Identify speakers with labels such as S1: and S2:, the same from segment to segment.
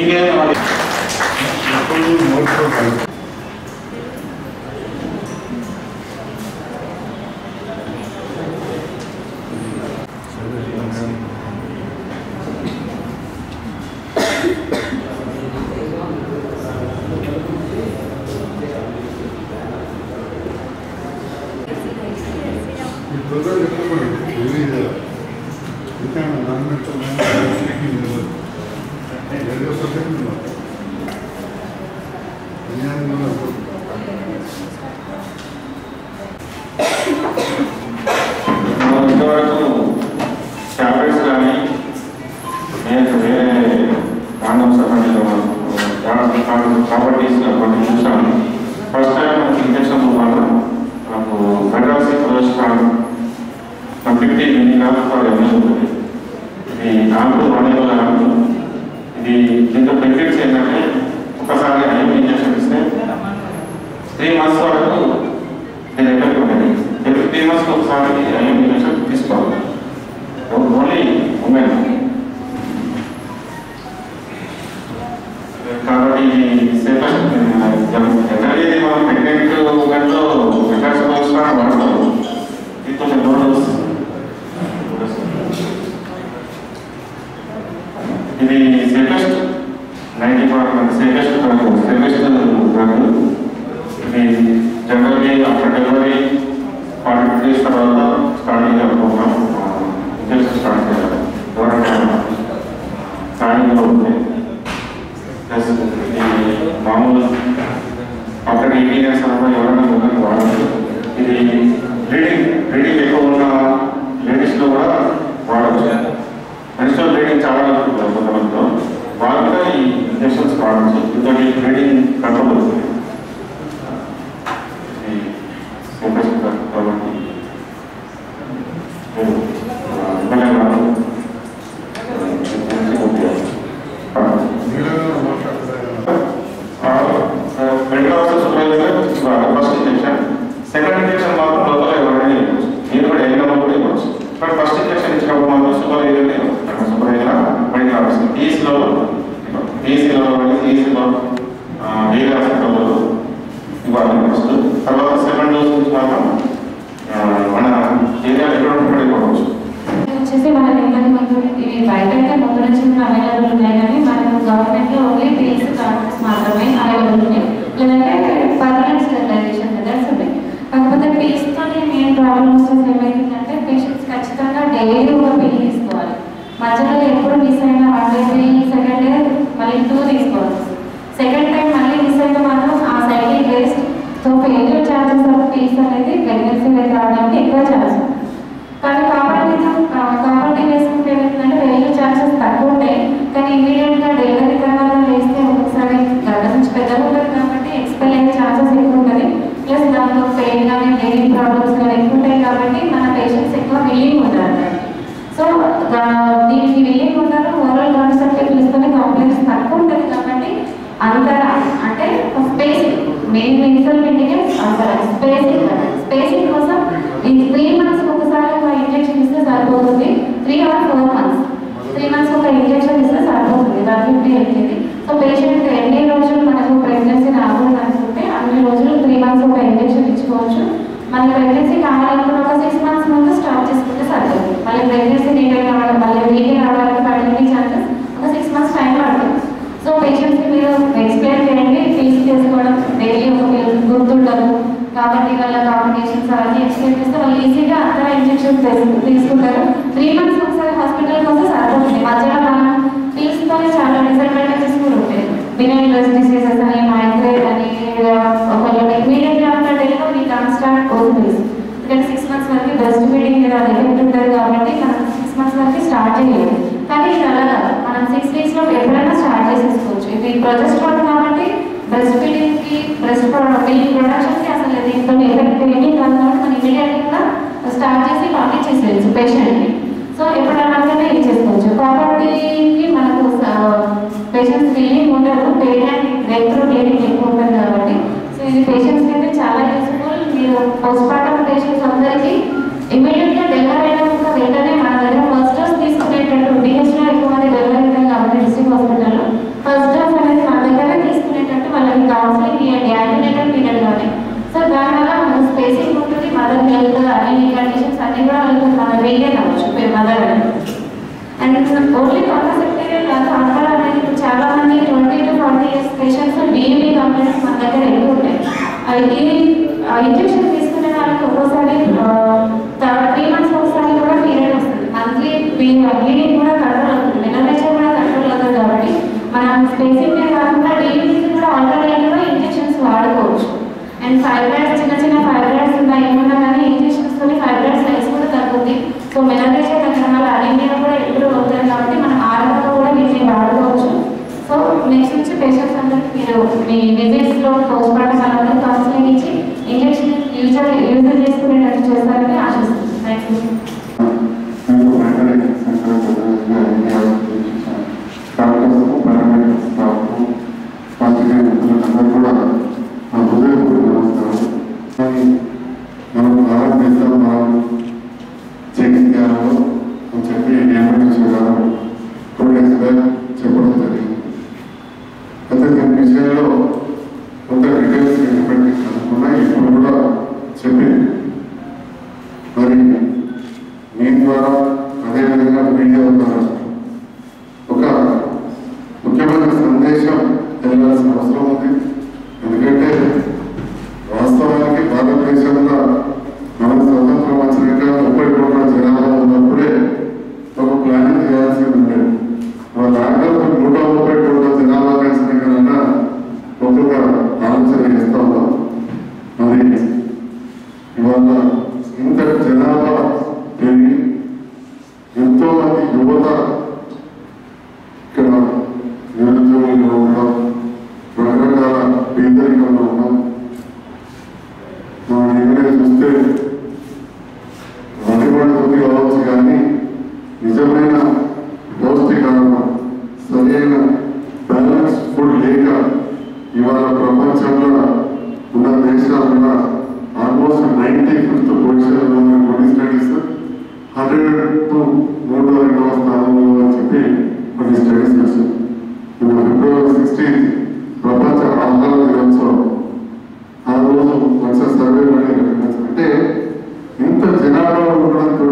S1: ఇంకేమైనా మరి మనం ఇంతవరకు టాబ్లెట్స్ కానీ నేను వేరే రాండమ్ సఫండిలో ప్రాపర్టీస్ కొన్ని చూసాను ఫస్ట్ టైం ఇంజక్షన్ వల్ల నాకు మెడ్రాసి ప్రదర్శన ఫిఫ్టీ మిలీగ్రామ్స్ పర్ ఎంఎల్ ఉంటుంది ఇది నాకు వన్ ఎంఎల్ నాకు ఇది దీంట్లో బెనిఫిట్స్ ఏంటంటే ఒకసారి ఐఎం ఇంజక్షన్ ఇస్తే త్రీ మంత్స్ వరకు దీని ఎఫెక్ట్ ఉంటుంది ఎవ్రీ త్రీ మంత్స్కి ఒకసారి ఐఎం ఇంజక్షన్ తీసుకోవాలి ఓన్లీ ఉమెన్ కాబట్టి సేఫెస్ట్ జనరల్లీ మనం ప్రెగ్నెంట్ ఉమెన్లో మెకాస్ వాడతాం ఇది కొంచెం లో డోస్ ఇది safest ninety percent safest safest drug ఇది generally after delivery forty two days తర్వాత స్టార్టింగ్ ప్రోగ్రామ్ ఇంజక్షన్ స్టార్ట్ చేయాలి ఎవరైనా స్టార్టింగ్లో ఉంది ప్లస్ ఇది మామూలు ఆఫ్టర్ ఎయిటీన్ ఇయర్స్ తర్వాత ఎవరైనా ముందుకు వాడచ్చు ఇది బ్లీడింగ్ బ్లీడింగ్ ఎక్కువ ఉన్న లేడీస్లో కూడా వాడచ్చు మెన్స్ట్రల్ బ్లీడింగ్ చాలా ఉంటుంది కొంతమందిలో వాళ్ళు కూడా ఈ ఇంజెక్షన్స్ వాడచ్చు ఎందుకంటే ఈ బ్లీడింగ్ కంట్రోల్ అవుతుంది ఈ ఫోకస్ కాబట్టి మీరు ఎమ్మెల్యే గారు medical officer supervisor first injection second injection మాత్రం లోపల ఎవరైనా ఇవ్వచ్చు మీరు కూడా ఏదైనా కూడా ఇవ్వచ్చు బట్ ఫస్ట్ ఇంజెక్షన్ ఇచ్చినప్పుడు మాత్రం సూపర్వైజర్ సూపర్వైజర్ మెడికల్ ఆఫీసర్ టీసీలో టీసీలో టీసీలో వేరే హాస్పిటల్లో ఇవ్వాలి ఫస్ట్ తర్వాత సెకండ్ డోస్ నుంచి మాత్రం ఆ, మన ఏరియా ఎక్కడ ఉంటే ఇవ్వచ్చు
S2: వచ్చేసి మన దగ్గర ముందు ఇవి బయట అయితే ముందు నుంచి అవైలబుల్ ఉన్నాయి కానీ మనకు గవర్నమెంట్ లో ఓన్లీ పిల్స్ కార్డ్స్ మాత్రమే అవైలబుల్ ఉన్నాయి లేదంటే పర్మనెంట్ స్టెరిలైజేషన్ మెథడ్స్ ఉన్నాయి కాకపోతే పిల్స్ తోని మెయిన్ ప్రాబ్లమ్ వచ్చేసి ఏమైందంటే పేషెంట్స్ ఖచ్చితంగా డైలీ ఒక పిల్ తీసుకోవాలి మధ్యలో ఎప్పుడు మిస్ అయినా one day pill second day మళ్ళీ టూ తీసుకోవాలి సెకండ్ టైం మళ్ళీ మిస్ అయితే మాత్రం ఆ cycle waste so failure chances of pills అనేది ప్రెగ్నెన్సీ రేట్ రావడానికి ఎక్కువ ఛాన్స్ కానీ కాబట్టి కాబట్టి వేసుకుంటే ఏమవుతుందంటే వెయ్యి ఛాన్సెస్ తక్కువ ఉంటాయి కానీ ఇమీడియట్గా డెలివరీ తర్వాత వేస్తే ఒక్కొక్కసారి గడ్డ నుంచి పెద్దగా ఉంటుంది కాబట్టి ఎక్స్పెల్ అయ్యే ఛాన్సెస్ ఎక్కువ ఉంటుంది ప్లస్ దాంట్లో పెయిన్ కానీ బ్లీడింగ్ ప్రాబ్లమ్స్ కానీ ఎక్కువ ఉంటాయి కాబట్టి మన పేషెంట్స్ ఎక్కువ విల్లింగ్ ఉంటారు సో దీనికి విల్లింగ్ ఉంటారు ఓవరాల్ కాన్సెప్ట్ తీసుకొని కాంప్లెక్స్ తక్కువ ఉంటుంది కాబట్టి అంతర అంటే స్పేసింగ్ మెయిన్ ఇన్సల్మెంట్గా అంతర స్పేసింగ్ స్పేసింగ్ కోసం ఈ త్రీ మంత్స్ ఒకసారి ఒక ఇంజెక్షన్ ఇస్తే సరిపోతుంది three or four months three months ఒక ఇంజెక్షన్ ఇస్తే సరిపోతుంది one fifty LKG so patient ఎన్ని రోజులు మనకు ప్రెగ్నెన్సీ రాకూడదు అనుకుంటే అన్ని రోజులు త్రీ మంత్స్ ఒక ఇంజెక్షన్ ఇచ్చుకోవచ్చు మళ్ళీ ప్రెగ్నెన్సీ కావాలనుకున్న ఒక సిక్స్ మంత్స్ ముందు స్టార్ట్ చేసుకుంటే సరిపోతుంది మళ్ళీ ప్రెగ్నెన్సీ రిటర్న్ రావడం మళ్ళీ వీకే రావడానికి పడిన ఛాన్సెస్ ఒక సిక్స్ మంత్స్ టైం పడుతుంది సో పేషెంట్స్కి మీరు ఎక్స్ప్లెయిన్ చేయండి ఫీజు చేసుకోవడం డైలీ ఒక పిల్లలు గుర్తుండదు కాబట్టి వాళ్ళ కాంబినేషన్స్ అవన్నీ ఎక్స్ప్లెయిన్ చేస్తే వాళ్ళు ఈజీగా అంతా ఇంజెక్షన్ తీసుకుంటారు త్రీ మంత్స్ ఒకసారి హాస్పిటల్కి వస్తే సరిపోతుంది మధ్యలో మనం పిల్స్తోనే చాలా డిసడ్వాంటేజెస్ కూడా ఉంటాయి బినైన్ డిసీజెస్ అని మైగ్రేన్ అని ఒకళ్ళు ఇమీడియట్గా ఆఫ్టర్ డెలివరీ కాన్ స్టార్ట్ అవుతుంది ఎందుకంటే సిక్స్ మంత్స్ వరకు బ్రెస్ట్ ఫీడింగ్ మీద అది ఎఫెక్ట్ ఉంటుంది కాబట్టి మనం సిక్స్ మంత్స్ వరకు స్టార్ట్ చేయలేదు కానీ ఇది అలా కాదు మనం సిక్స్ వీక్స్ లో ఎప్పుడైనా స్టార్ట్ చేసేసుకోవచ్చు ఇది ప్రొజెస్ట్రాన్ కాబట్టి బ్రెస్ట్ ఫీడింగ్ కి బ్రెస్ట్ మిల్క్ ప్రొడక్షన్ కి అసలు దీంతో ఎఫెక్ట్ ఏంటి కాదు కాబట్టి మనం ఇమీడియట్ గా స్టార్ట్ చేసి పంపించేసేయచ్చు పేషెంట్ కి సో ఎప్పుడైనా ఇచ్చేసుకోవచ్చు కాబట్టి మనకు పేషెంట్స్ ఫీలింగ్ ఉండదు పేరెంట్ బ్రేక్ త్రూ బ్లీడింగ్ ఎక్కువ ఉంటుంది కాబట్టి సో ఇది పేషెంట్స్ అయితే చాలా యూస్ఫుల్ మీరు పోస్ట్ పార్టమ్ పేషెంట్స్ అందరికీ ఇమీడియట్ గా డెలివరీ అయినాక వెంటనే మన దగ్గర ఫస్ట్ డోస్ తీసుకునేటట్టు డిహెచ్లో ఎక్కువ మంది డెలివరీ అవుతాయి కాబట్టి డిస్ట్రిక్ట్ హాస్పిటల్లో ఫస్ట్ కాదు అక్కడ అనేది ఇప్పుడు చాలా మంది twenty to forty years patients DME complaints మన దగ్గర ఎక్కువ ఉంటాయి అవి ఈ ఇంజెక్షన్ తీసుకునే వాళ్ళకి ఒక్కోసారి త్రీ మంత్స్ ఒకసారి కూడా పీరియడ్ వస్తుంది మంత్లీ బ్లీడింగ్ కూడా కంట్రోల్ అవుతుంది మెనరేషన్ కూడా కంట్రోల్ అవుతుంది కాబట్టి మనం స్పేసింగ్ కాకుండా డిఎంఈకి కూడా ఆల్టర్నేటివ్గా ఇంజెక్షన్స్ వాడుకోవచ్చు అండ్ ఫైబ్రాయిడ్స్ చిన్న చిన్న ఫైబ్రాయిడ్స్ ఉన్నాయి ఏమన్నా కానీ ఇంజెక్షన్స్ తోని ఫైబ్రాయిడ్ సైజ్ కూడా తగ్గుతుంది సో మెనరేషన్ తగ్గడం వల్ల అనీమియా కూడా ఇంప్రూవ్ అవుతుంది కాబట్టి మనం ఆరోగ్యంగా కూడా వీటిని వాడుకోవచ్చు సో నెక్స్ట్ నుంచి పేషెంట్స్ అందరికి మీరు మీ విజిట్స్లో పోస్ట్ మార్టం అలాగే కౌన్సిలింగ్ ఇచ్చి ఇంజెక్షన్ యూజ్ యూజ్ చేసుకునేటట్టు చేస్తారని ఆశిస్తున్నాను థ్యాంక్ యూ
S1: మీకు వెంటనే centre doctors paramedical staff party అందరూ కూడా నా హృదయపూర్వక నమస్కారం కానీ మనం ప్రారంభిస్తాం మనం చేయించాలో అని చెప్పి ఎమర్జెన్సీ గారు టూ డేస్ బ్యాక్ చెప్పడం జరిగింది అయితే దీని విషయంలో కొంత డీటెయిల్స్ ఎందుకంటే కనుక్కున్నా ఇప్పుడు కూడా చెప్పింది మరి మీ ద్వారా అదేవిధంగా మీడియా ద్వారా ఒక ముఖ్యమైన సందేశం వెళ్ళాల్సిన అవసరం ఉంది ఎందుకంటే వాస్తవానికి భారతదేశంలో మనం స్వతంత్రం వచ్చినాక ముప్పై కోట్ల జనాభా ఉన్నప్పుడే ఒక ప్లానింగ్ చేయాల్సి ఉండేది మన దాంట్లో నూట ముప్పై కోట్ల జనాభా కలిసిన ఒక్కొక్క ఆలోచన చేస్తా ఉన్నాం మరి ఇవాళ ఇంత జనాభా పెరిగి ఎంతో మంది యువత ఇక్కడ నిరుద్యోగులుగా ఉండడం రకరకాల పేదరికంలో ఉండడం మనం ఎక్కడే చూస్తే వడివాడి కావచ్చు కానీ నిజమైన పౌష్టికాహారం సరైన బ్యాలెన్స్ ఫుడ్ లేక ఇవాళ ప్రపంచంలో ఉన్న దేశాలలో ఆల్మోస్ట్ నైన్టీ ఫిఫ్త్ పొజిషన్లో ఉన్న కొన్ని స్టడీస్ హండ్రెడ్ టు నూట రెండవ స్థానంలో అని చెప్పి కొన్ని స్టడీస్ వచ్చాయి ఇప్పుడు ఫిబ్రవరి సిక్స్టీన్త్ ప్రపంచ ఆహార దినోత్సవం ఆ రోజు మంచి సర్వే పడి అంటే ఇంత జనాభా ఉండడంతో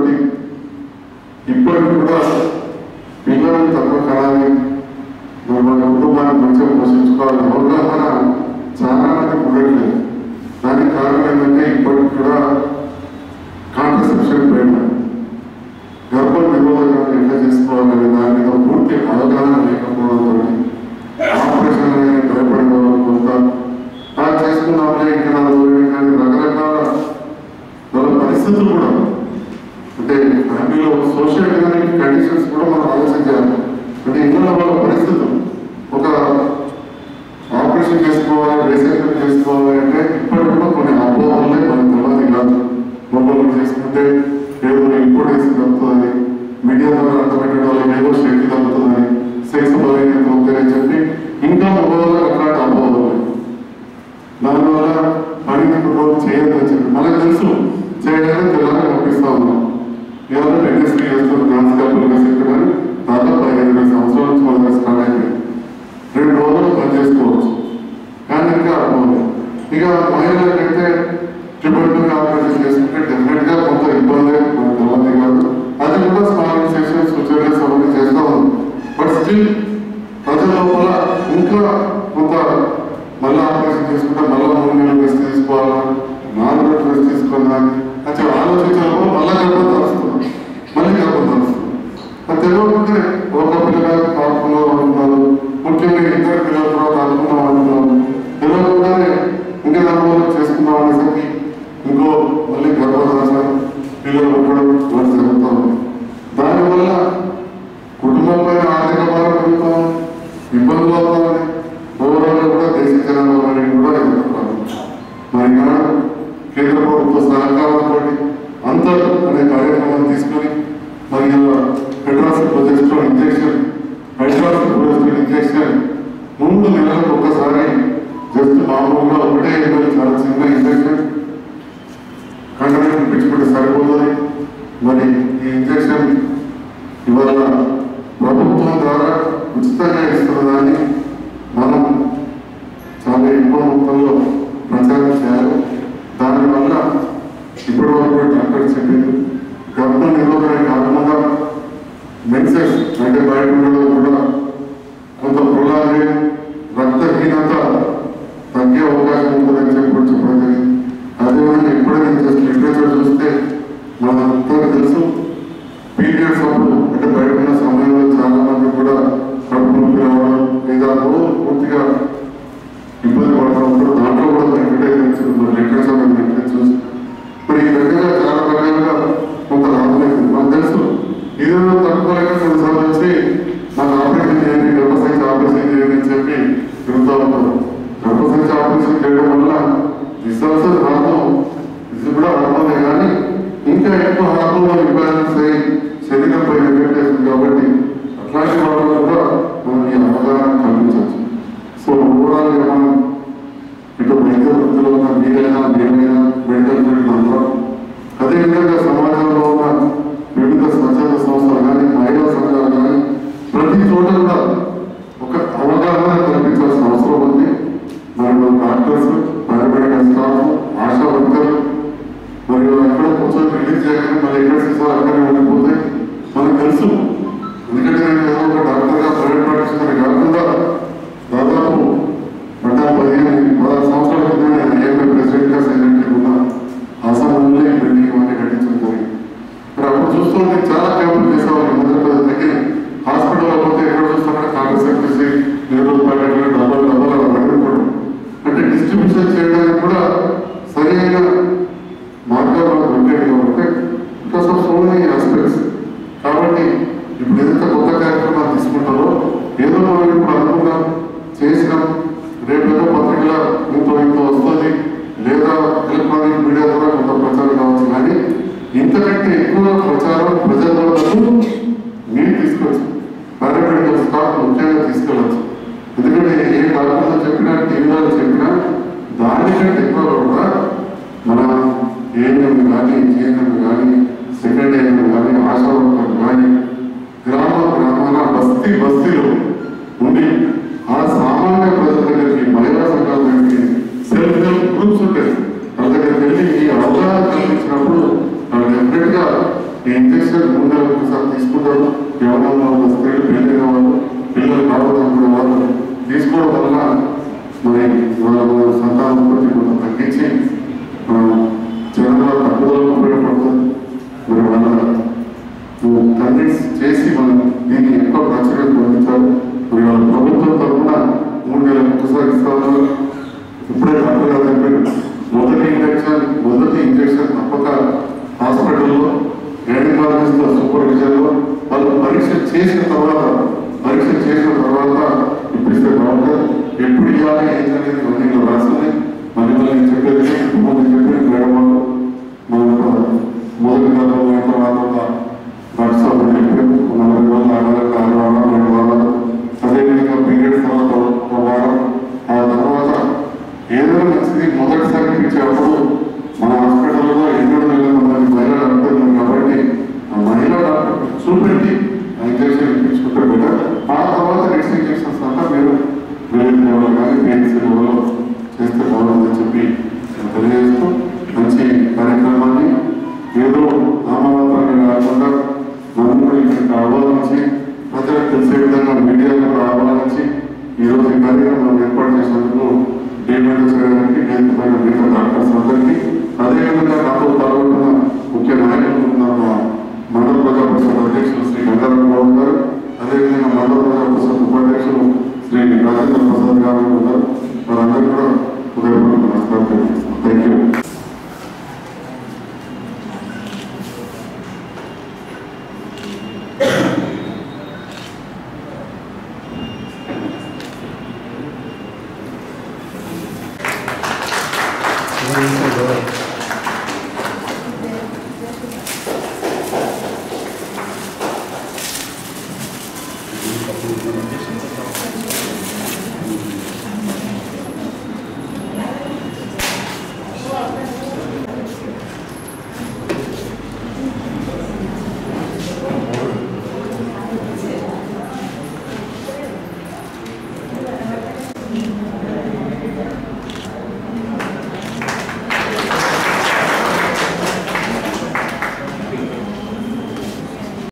S1: ఇప్పటికి కూడా పిల్లలు తక్కువ కలాలి మన కుటుంబాన్ని మంచిగా పోషించుకోవాలి అవగాహన చాలా మంది ఉండట్లేదు దానికి కారణం ఏంటంటే ఇప్పటికి కూడా కాంట్రసెప్షన్ పైన గర్భ నిరోధకాన్ని ఎట్లా చేసుకోవాలనే దాని మీద పూర్తి అవగాహన లేకపోవడంతో ఆపరేషన్ అనేది భయపడే వాళ్ళు కొంత ఆ చేసుకున్నాంలే ఇంకా నాలుగు రోజులు కానీ రకరకాల వాళ్ళ పరిస్థితులు కూడా అంటే ఫ్యామిలీలో సోషల్ ఎకనామిక్ కండిషన్స్ కూడా మనం ఆలోచించాలి అంటే ఇందులో వాళ్ళ పరిస్థితులు ఒక ఆపరేషన్ చేసుకోవాలి రీసైకిల్ చేసుకోవాలి అంటే ఇప్పటికి కూడా కొన్ని అపోహలే మనకు తెలియదు కాదు మొబైల్ చేసుకుంటే ఏదో ఇంపోర్ట్ వేసి తగ్గుతుంది మీడియా ద్వారా అర్థమయ్యే వాళ్ళకి ఏదో శక్తి తగ్గుతుందని సెక్స్ బలహీనత ఉందని చెప్పి ఇంకా మొబైల్ అట్లాంటి అపోహలు దానివల్ల పని రోజు చేయొద్దని చెప్పి మనకు తెలుసు చేయడానికి తెల్లని పంపిస్తా ఉన్నాం ఎవరు ప్రెగ్నెన్సీ చేస్తున్న డాన్స్ కప్పులుగా చెప్పినారు దాదాపు పదిహేను వేల సంవత్సరాల నుంచి మన దగ్గర స్టార్ట్ అయిపోయింది రెండు రోజులు పని చేసుకోవచ్చు కానీ ఇంకా అర్థం ఇక మహిళలకైతే ట్రిపుల్ ఆపరేషన్ చేసుకుంటే డెఫినెట్ గా కొంత ఇబ్బంది మనకు తెలియదు కాదు అది కూడా స్మాల్ సెషన్స్ సర్జరీస్ అవన్నీ చేస్తా ఉంది బట్ స్టిల్ ప్రజల లోపల ఇంకా కొంత మళ్ళీ ఆపరేషన్ చేసుకుంటే మళ్ళీ మూడు నెలలు రెస్ట్ తీసుకోవాలా నాలుగు రోజులు రెస్ట్ తీసుకోవాలా అంటే ఆలోచించడం మళ్ళీ గర్భం తరుస్తుంది మళ్ళీ గర్భం తరుస్తుంది అది తెలియకుంటే ఒక పిల్లగా కాకుండా ఉంటున్నారు ముఖ్యంగా ఇద్దరు పిల్లలు కూడా తాకున్నాం అంటున్నారు తెలియకుండానే ఇంకా గర్భంలో చేసుకుందాం అనేసరికి ఇంకో మళ్ళీ గర్భధారణ పిల్లలు పుట్టడం ఇవన్నీ జరుగుతూ ఉంది దానివల్ల కుటుంబంపై ఆర్థిక భారం పెరుగుతాం ఇబ్బందులు అవుతామని ఓవరాల్ కూడా దేశ జనాభా అనేది కూడా ఎదుర్కొంటాం మరి ఈనాడు కేంద్ర ప్రభుత్వ సహకారంతో అంతర్ అనే కార్యక్రమం తీసుకొని మరి ఇలా hydroxyl progesterone injection hydroxyl progesterone injection మూడు నెలలకు ఒక్కసారి జస్ట్ మామూలుగా ఒకటే ఎంఎల్ చాలా చిన్న ఇంజెక్షన్ కంటెంట్ పిచ్చుకుంటే సరిపోతుంది మరి ఈ ఇంజెక్షన్ ఇవాళ ప్రభుత్వం ద్వారా ఉచితంగా ఇస్తున్న దాన్ని మనం చాలా ఎక్కువ మొత్తంలో ప్రచారం చేయాలి దానివల్ల ఇప్పటి వరకు కూడా డాక్టర్ చెప్పింది గర్భ నిరోధన కాకుండా మెన్సెస్ అంటే బయట ఉండడం కూడా
S3: ఇక్కడ సీసాలు అక్కడే ఉండిపోతే మనకు తెలుసు ఎందుకంటే నేను ఏదో ఒక డాక్టర్గా ప్రైవేట్ ప్రాక్టీషనర్ కాకుండా దాదాపు గత పదిహేను పదహారు సంవత్సరాల క్రితం నేను ఐఎంఏ ప్రెసిడెంట్గా సెక్రటరీ ఉన్న ఆ సమయంలో ఈ బిల్డింగ్ ఇవన్నీ కట్టించడం జరిగింది మరి అప్పుడు చూస్తుంటే చాలా క్యాంపులు చేసేవాళ్ళు మొదటి పది దగ్గర హాస్పిటల్లో పోతే ఎక్కడ చూస్తున్నా కాంగ్రెస్ ఎక్కిసి నెహ్రూ ప్యాకెట్లు డబ్బులు డబ్బులు అలా పడుకోవడం అంటే డిస్ట్రిబ్యూషన్ చేయడానికి కూడా సరైన మార్గాలు మనకు ఉండేవి కాబట్టి because of so many aspects కాబట్టి ఇప్పుడు ఏదైతే కొత్త కార్యక్రమాలు తీసుకుంటారో ఏదో మనం ఇప్పుడు అనుకున్నాం చేసినాం రేపు ఏదో పత్రికల ఇంతో ఇంతో వస్తుంది లేదా ఎలక్ట్రానిక్ మీడియా ద్వారా కొంత ప్రచారం కావచ్చు కానీ ఇంతకంటే ఎక్కువ ప్రచారం ప్రజల వరకు మీరు తీసుకోవచ్చు పారామెడికల్ స్టాఫ్ ముఖ్యంగా తీసుకెళ్ళచ్చు ఎందుకంటే ఏ డాక్టర్లో చెప్పినా టీవీలో చెప్పినా దానికంటే ఎక్కువ కూడా మన ఏఎన్ఎం కానీ జిఎన్ఎం కానీ సెకండ్ ఏఎన్ఎం కానీ ఆశా వర్కర్లు కానీ గ్రామ గ్రామాల బస్తీ బస్తీలో ఉండి ఆ సామాన్య ప్రజల దగ్గరికి మహిళా సంఘాల దగ్గరికి సెల్ఫ్ హెల్ప్ గ్రూప్స్ ఉంటాయి వాళ్ళ దగ్గరికి వెళ్ళి ఈ అవగాహన కల్పించినప్పుడు వాళ్ళు డెఫినెట్ గా ఈ ఇంజక్షన్ మూడు నెలలకు ఒకసారి తీసుకుంటారు ఎవరైనా ఉన్న స్త్రీలు పెళ్ళైన వాళ్ళు పిల్లలు కావాలనుకునే వాళ్ళు తీసుకోవడం వల్ల మరి వాళ్ళ సంతాన ఉత్పత్తి కొంత తగ్గించి జనాల తగ్గుదలకు ఉపయోగపడుతుంది మరి వాళ్ళ కన్విన్స్ చేసి మనం దీన్ని ఎక్కువ ప్రాచుర్యం పొందించాలి మరి వాళ్ళ ప్రభుత్వం తరఫున మూడు నెలలకు ఒకసారి ఇస్తామని ఇప్పుడే డాక్టర్ గారు చెప్పారు మొదటి ఇంజక్షన్ మొదటి ఇంజక్షన్ తప్పక హాస్పిటల్లో గైనకాలజిస్ట్ సూపర్విజన్లో వాళ్ళు పరీక్ష చేసిన తర్వాత పరీక్ష చేసిన తర్వాత ఇప్పిస్తే బాగుంటుంది ఎప్పుడు ఇవ్వాలి ఏంటి అనేది మళ్ళీ రాసింది మళ్ళీ మళ్ళీ చెప్పేది మళ్ళీ చెప్పేది మేడం వాళ్ళు మన మొదటి గతంలో ఎంత తర్వాత వాట్సాప్ చెప్పారు నలభై రోజులు ఆడాలి ఆరు వారం రెండు వారాలు అదేవిధంగా పీరియడ్స్ తర్వాత ఒక వారం ఆ తర్వాత ఏదైనా మంచిది మొదటిసారి ఇప్పించేటప్పుడు మన హాస్పిటల్లో ఎన్నో నెలల మంది మహిళలు అంటున్నారు కాబట్టి ఆ మహిళా డాక్టర్ చూపెట్టి ఆ ఇంజక్షన్ ఇప్పించుకుంటే బెటర్ ఆ తర్వాత నెక్స్ట్ ఇంజక్షన్స్ అంతా మీరు వేరే లెవెల్ కానీ పిఎన్సీ లెవెల్లో చేస్తే బాగుంటుందని చెప్పి నేను తెలియజేస్తూ మంచి కార్యక్రమాన్ని ఏదో నామమాత్రంగా కాకుండా మనం కూడా ఇక్కడికి ఆహ్వానించి ప్రజలకు తెలిసే విధంగా మీడియాలో కూడా ఆహ్వానించి ఈరోజు ఈ కార్యక్రమం ఏర్పాటు చేసినందుకు డేమెంట్ చేయడానికి నేర్చుకున్న మిగతా డాక్టర్స్ అందరికీ అదేవిధంగా నాతో పాల్గొన్న